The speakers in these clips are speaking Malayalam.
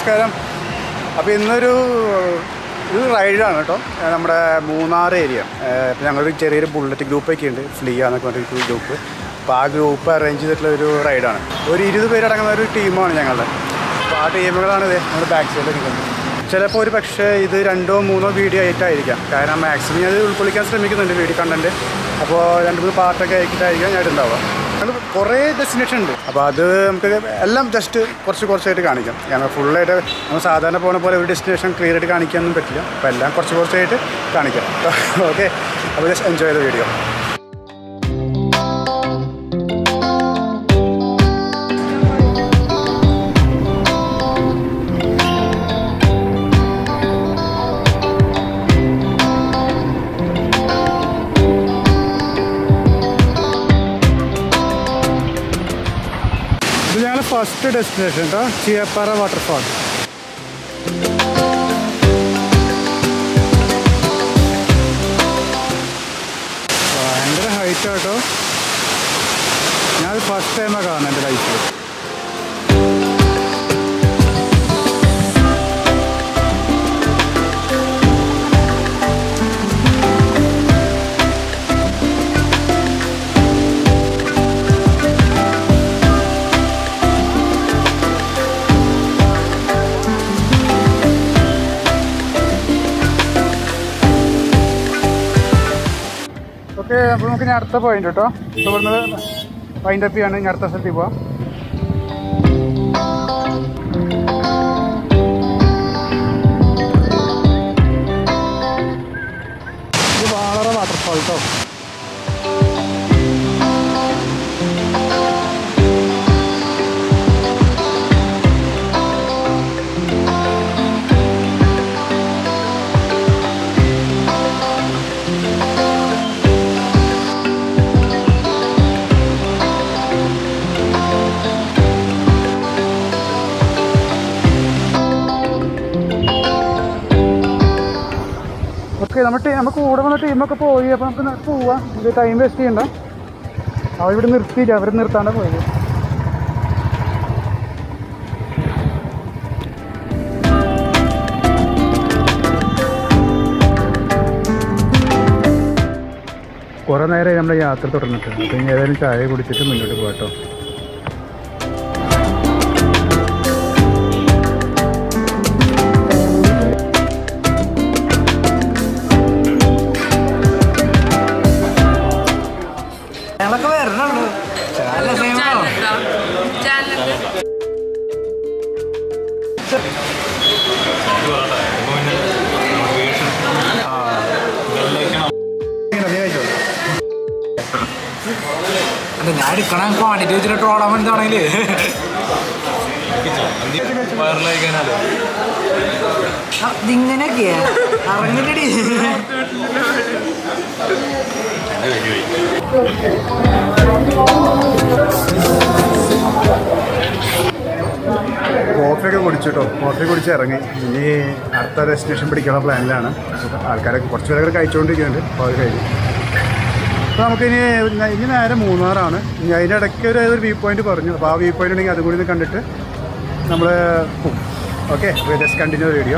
നമസ്കാരം അപ്പോൾ ഇന്നൊരു ഇത് റൈഡാണ് കേട്ടോ ഏ, നമ്മുടെ മൂന്നാർ ഏരിയ ഇപ്പം ഞങ്ങളൊരു ചെറിയൊരു ബുള്ളറ്റ് ഗ്രൂപ്പൊക്കെ ഉണ്ട് ഫ്ലിയ എന്നൊക്കെ പറഞ്ഞിട്ട് ഗ്രൂപ്പ് അപ്പോൾ ആ ഗ്രൂപ്പ് അറേഞ്ച് ചെയ്തിട്ടുള്ള ഒരു റൈഡാണ് ഒരു ഇരുപത് പേരടങ്ങുന്ന ഒരു ടീമാണ് ഞങ്ങളുടെ അപ്പോൾ ആ ടീമുകളാണ് ഇത് നമ്മുടെ ബാക്ക് സൈഡിൽ നിൽക്കുന്നത് ചിലപ്പോൾ ഒരു പക്ഷേ ഇത് രണ്ടോ മൂന്നോ വീഡിയോ ആയിട്ടായിരിക്കാം കാരണം മാക്സിമം ഞാൻ ഇത് ഉൾക്കൊള്ളിക്കാൻ ശ്രമിക്കുന്നുണ്ട് വീഡിയോ കണ്ടന്റ് അപ്പോൾ രണ്ട് മൂന്ന് പാർട്ടൊക്കെ ആയിട്ടായിരിക്കാം ഞാൻ ഉണ്ടാവുക ഞങ്ങൾ കുറേ ഡെസ്റ്റിനേഷൻ ഉണ്ട് അപ്പോൾ അത് നമുക്ക് എല്ലാം ജസ്റ്റ് കുറച്ച് കുറച്ചായിട്ട് കാണിക്കാം കാരണം ഫുള്ളായിട്ട് നമ്മൾ സാധാരണ പോകുന്ന പോലെ ഒരു ഡെസ്റ്റിനേഷൻ ക്ലിയർ ആയിട്ട് കാണിക്കാനൊന്നും പറ്റില്ല അപ്പോൾ എല്ലാം കുറച്ച് കുറച്ചായിട്ട് കാണിക്കാം ഓക്കെ അപ്പോൾ ജസ്റ്റ് എൻജോയ് ചെയ്ത വീഡിയോ ഇത് ഞങ്ങളുടെ ഫസ്റ്റ് ഡെസ്റ്റിനേഷൻ കേട്ടോ ചിയപ്പാറ വാട്ടർഫാൾ ഭയങ്കര ഹൈറ്റ് കേട്ടോ ഞാനത് ഫസ്റ്റ് ടൈമാണ് കാണുന്നത് എൻ്റെ ലൈഫിൽ ഓക്കെ അപ്പോൾ നമുക്ക് ഇനി അടുത്ത പോയിന്റ് കേട്ടോ ഇപ്പോൾ ഇവിടുന്ന് വൈൻഡ് അപ്പ് ചെയ്യാണ് ഇനി അടുത്ത സ്ഥലത്തേക്ക് പോവാം ഇത് വളരെ വാട്ടർഫാൾ കേട്ടോ ഓക്കെ നമ്മുടെ ടീം നമുക്ക് കൂടെ വന്ന ടീമൊക്കെ പോയി അപ്പോൾ നമുക്ക് നേരെ പോവാം ഇത് ടൈം വേസ്റ്റ് ചെയ്യണ്ട അവരിവിടെ നിർത്തിയില്ല അവർ നിർത്താണ്ട് പോയത് കുറേ നേരമായി നമ്മുടെ യാത്ര തുടർന്നിട്ട് അപ്പോൾ ഇനി ഏതായാലും ചായ കുടിച്ചിട്ട് മുന്നോട്ട് പോകാട്ടോ ഞങ്ങളൊക്കെ വരണുള്ളൂ നല്ല സിനിമ അല്ല ഞാൻ എടുക്കണ ക്വാണ്ടിറ്റി വെച്ചിട്ട് ട്രോളാൻ വേണ്ടിട്ടാണെങ്കില് ഇതിങ്ങനെയൊക്കെയാ അറിഞ്ഞില്ലടി കോഫിയൊക്കെ കുടിച്ചു കേട്ടോ കോഫി കുടിച്ച് ഇറങ്ങി ഇനി അടുത്ത ഡെസ്റ്റിനേഷൻ പിടിക്കാനുള്ള പ്ലാനിലാണ് ആൾക്കാരൊക്കെ കുറച്ച് പേരൊക്കെ കഴിച്ചുകൊണ്ടിരിക്കുന്നുണ്ട് അപ്പോൾ അത് കഴിഞ്ഞു അപ്പോൾ നമുക്കിനി ന- ഇനി നേരെ മൂന്നാറാണ് ഇനി അതിൻ്റെ ഇടയ്ക്ക് ഒരു ഒരു വ്യൂ പോയിന്റ് പറഞ്ഞു അപ്പോൾ ആ വ്യൂ പോയിന്റ് ഉണ്ടെങ്കിൽ അതും കൂടി ഒന്ന് കണ്ടിട്ട് നമ്മൾ പോകും okay just continue video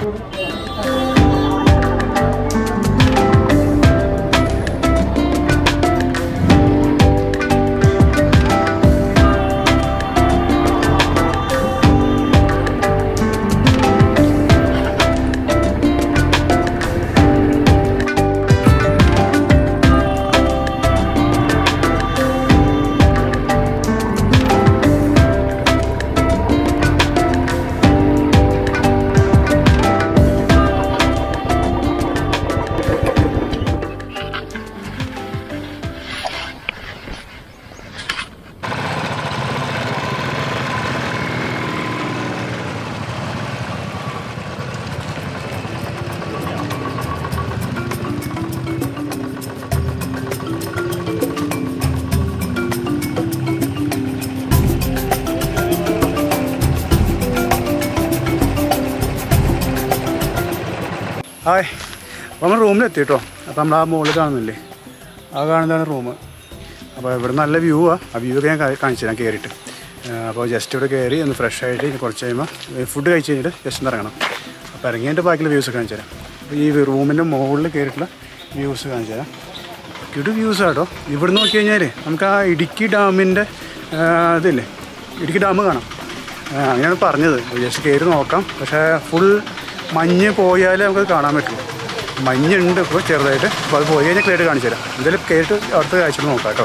hi അപ്പോൾ നമ്മൾ റൂമിലെത്തി കേട്ടോ അപ്പോൾ നമ്മൾ ആ മുകളിൽ കാണുന്നില്ലേ ആ കാണുന്നതാണ് റൂം അപ്പോൾ ഇവിടെ നല്ല വ്യൂ ആ ആ വ്യൂ ഒക്കെ ഞാൻ കാ- കാണിച്ചു തരാം കയറിയിട്ട് അപ്പോൾ ജസ്റ്റ് ഇവിടെ കയറി ഒന്ന് ഫ്രഷ് ആയിട്ട് ഇനി കുറച്ച് കഴിയുമ്പോൾ ഫുഡ് കഴിച്ച് കഴിഞ്ഞിട്ട് ജസ്റ്റ് ഒന്ന് ഇറങ്ങണം അപ്പോൾ ഇറങ്ങിയിട്ട് ബാക്കിയുള്ള വ്യൂസ് കാണിച്ചു തരാം അപ്പോൾ ഈ റൂമിൻ്റെ മുകളിൽ കയറിയിട്ടുള്ള വ്യൂസ് കാണിച്ചു തരാം കിടു വ്യൂസ് ആട്ടോ ഇവിടെ നോക്കി കഴിഞ്ഞാൽ നമുക്ക് ആ ഇടുക്കി ഡാമിൻ്റെ ഇതില്ലേ ഇടുക്കി ഡാം കാണാം ആ, അങ്ങനെയാണ് പറഞ്ഞത് ജസ്റ്റ് കയറി നോക്കാം പക്ഷേ ഫുൾ മഞ്ഞ് പോയാലേ നമുക്ക് കാണാൻ പറ്റുള്ളൂ മഞ്ഞുണ്ട് ഇപ്പോൾ ചെറുതായിട്ട് അപ്പോൾ അത് പോയി കഴിഞ്ഞാൽ ക്ലിയർ കാണിച്ചു തരാം എന്തായാലും കയറിയിട്ട് അടുത്ത കാഴ്ചകൾ നോക്കാം കേട്ടോ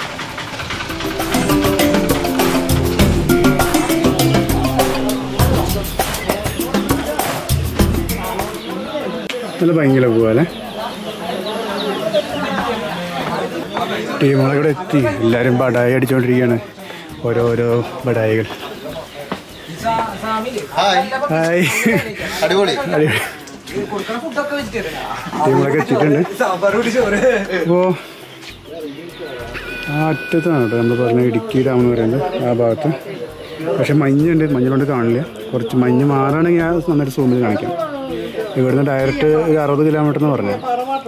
നല്ല ഭയങ്കര പോകാല്ലേ ടീമുകളെ ഇവിടെ എത്തി എല്ലാവരും ബടായി അടിച്ചുകൊണ്ടിരിക്കുകയാണ് ഓരോരോ ബടായികൾ ഹായ് അടിപൊളി അടിപൊളി. കൊടുക്കണ ഫുഡൊക്കെ വെച്ചിട്ട് ടീമുകളൊക്കെ എത്തിയിട്ടുണ്ട് സാമ്പാർ കൂടി ചോറ് അപ്പോൾ ആ അറ്റത്താണ് കേട്ടോ നമ്മൾ പറഞ്ഞ ഇടുക്കി ഡാം എന്ന് പറയുന്നത് ആ ഭാഗത്ത് പക്ഷെ മഞ്ഞുണ്ട് മഞ്ഞുകൊണ്ട് കാണില്ല കുറച്ച് മഞ്ഞ് മാറുകയാണെങ്കിൽ ആ നന്നായിട്ട് സൂമിൽ കാണിക്കാം ഇവിടുന്ന് ഡയറക്റ്റ് ഒരു അറുപത് കിലോമീറ്റർ എന്ന് പറഞ്ഞു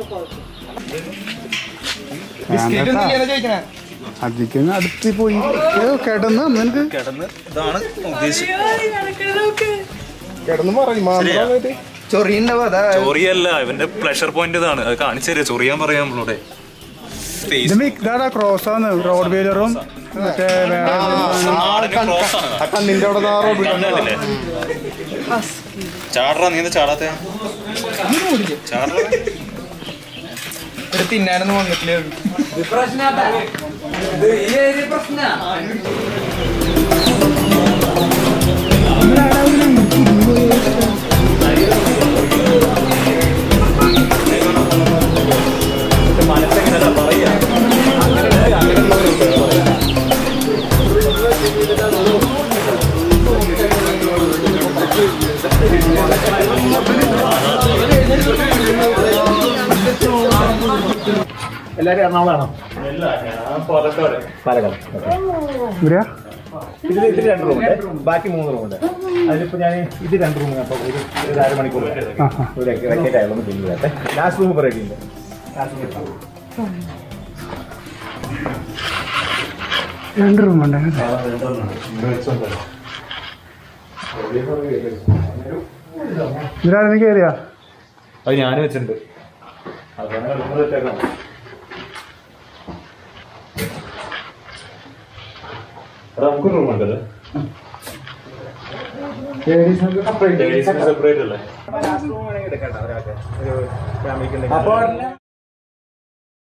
അധികം അടുത്ത് പോയി ഏ, കിടന്ന് നിനക്ക് കിടന്ന് ഇതാണ് ഉദ്ദേശിച്ചത് കിടന്നു പറയും മാത്രം ചൊറിയുണ്ടാവും അതാ ചൊറിയല്ല ഇവന്റെ പ്ലഷർ പോയിന്റ് ഇതാണ് അത് കാണിച്ചു തരാം ചൊറിയാൻ പറയാം നമ്മളോട് ഇത് ഇതാടാ ക്രോസ് ആണ് റോഡ് വീലറും മറ്റേ വേറെ ക്രോസ് ആണ് ആ കണ്ണിന്റെ അവിടെ നിന്ന് ആ റോഡ് കണ്ടല്ലേ ചാടറാ നീ എന്താ ചാടാത്ത ചാടറ ഇവിടെ തിന്നാനൊന്നും വന്നിട്ടില്ല ഈ ഏരിയ പ്രശ്ന എല്ലാരും എറണാകുളമാണോ പാലക്കാട് ഇവിടെയാ ഇതിൽ ഇതിൽ രണ്ട് റൂമുണ്ട് ബാക്കി മൂന്ന് റൂമുണ്ട് അതിലിപ്പോ ഞാൻ ഇത് രണ്ട് റൂം അപ്പൊ ഒരു ഒരു അരമണിക്കൂർ ആ ആ ഒരു വെക്കേറ്റ് ആയാലും പിന്നെ ലാസ്റ്റ് റൂം റെഡി ഉണ്ട് രണ്ട് റൂം ഉണ്ട് ഇതിലാരും കയറിയാ അത് ഞാൻ വെച്ചിട്ടുണ്ട് അതാണ് കിടക്കുന്നത് വെച്ചേക്കാം നമുക്ക് റൂം ഉണ്ടത് സെപ്പറേറ്റ് അല്ലേ അപ്പോൾ